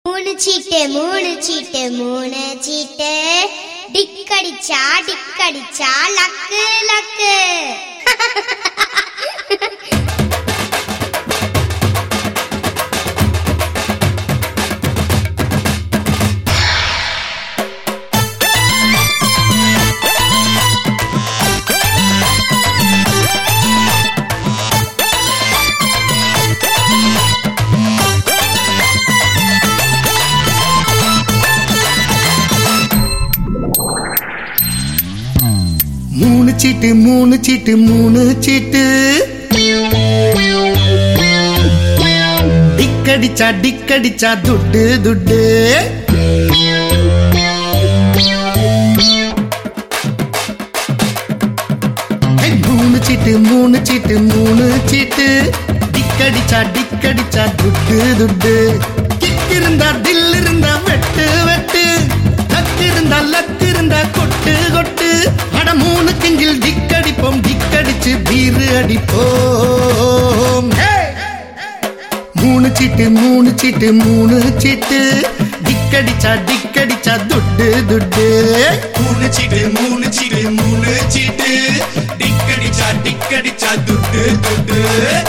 மூணு சீட்டு மூணு சீட்டு மூணு சீட்டு டிக்கடிச்சா டிக்கடிச்சா லக்கு லக்கு மூணு சீட்டு மூணு சீட்டு மூணு சீட்டு டிக்கடிச்சா டிக்கடிச்சா துட்டு துட்டு ஏய், மூணு சீட்டு மூணு சீட்டு மூணு சீட்டு டிக்கடிச்சா டிக்கடிச்சா துட்டு துட்டு கிக் இருந்தா தில் இருந்தா வெட்டு வெட்டு லக்கு இருந்தா லக்கு இருந்தா கொட்டு கொட்டு அட மூணு கிங்கில் டிக்கடிப்போம் டிக்கடிச்சு பீரு அடிப்போம் Hey! மூணு சீட்டு மூணு சீட்டு மூணு சீட்டு டிக்கடிச்சா டிக்கடிச்சா துட்டு துட்டு மூணு சீட்டு மூணு சீட்டு மூணு சீட்டு டிக்கடிச்சா டிக்கடிச்சா துட்டு துட்டு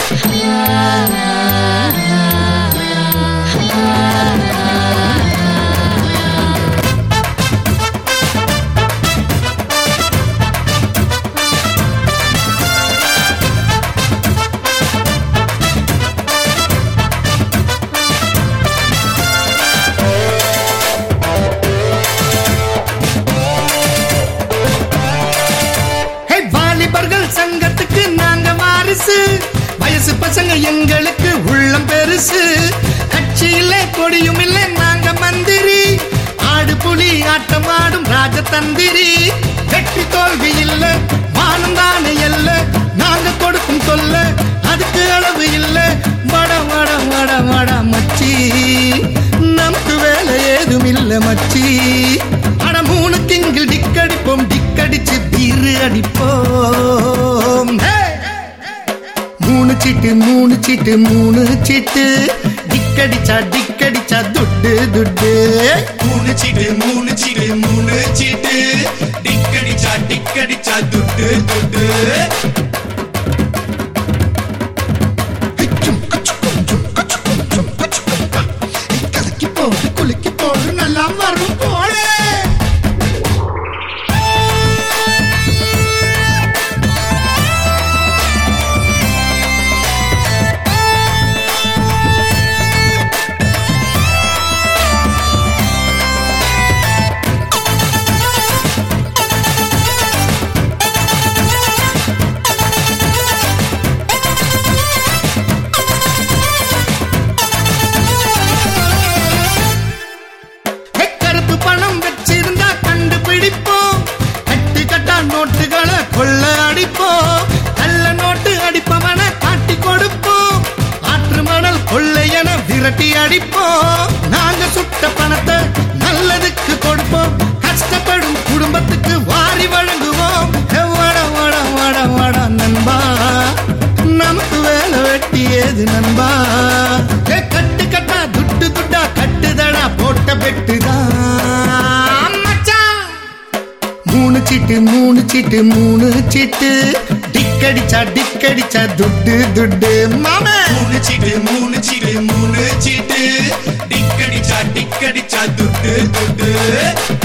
ஹே வாலிபர்கள் சங்கத்துக்கு நாங்க வாரிசு வயசு பசங்க எங்களுக்கு உள்ளம் பெருசு கட்சியில கொடியும் இல்லை நாங்க மந்திரி ஆடு புலி ஆட்டம் ஆடும் ராஜதந்திரி வெற்றி தோல்வி இல்ல வானம் தானே இல்ல நாங்க கொடுக்கும் சொல்ல அதுக்கு அளவு இல்ல வட வட வட வட மச்சி நமக்கு வேலை ஏதும் இல்ல மச்சி அட மூணு கிங்கில் டிக்கடிப்போம் டிக்கடிச்சு பீரு அடிப்போம் Hey! மூணு சீட்டு மூணு சீட்டு மூணு சீட்டு டிக்கடிச்சா டிக்கடிச்சா துட்டு துட்டு மூணு சீட்டு மூணு சீட்டு மூணு சீட்டு டிக்கடிச்சா டிக்கடிச்சா துட்டு துட்டு கிச்சும், கச்சுக்கும், சும், கச்சுக்கும், சும், கச்சுக்கும், கா. கலக்கி போடு குலுக்கி போடு நல்லா வரும் போலே ஹே, கருப்பு பணம் வச்சிருந்தா கண்டுபிடிப்போம் கட்டு கட்டா நோட்டுகளை கொள்ள அடிப்போம் கள்ள நோட்டு அடிப்பவன காட்டி கொடுப்போம் ஆற்று மணல் கொள்ளையன விரட்டி அடிப்போம் நாங்க சுட்ட பணத்தை நல்லதுக்கு கொடுப்போம் கஷ்டப்படும் குடும்பத்துக்கு வாரி வழங்குவோம் ஹே, வாடா வாடா வாடா வாடா நண்பா நமக்கு வேலை வெட்டி ஏது நண்பா ஏ, கட்டு கட்டா துட்டு துட்டா கட்டுதடா போட்ட பெட்டுதான் மச்சான். மூணு சீட்டு மூணு சீட்டு மூணு சீட்டு டிக்கடிச்சா டிக்கடிச்சா துட்டு துட்டு மாமே மூணு சீட்டு மூணு சீட்டு மூணு சீட்டு டிக்கடிச்சா டிக்கடிச்சா துட்டு துட்டு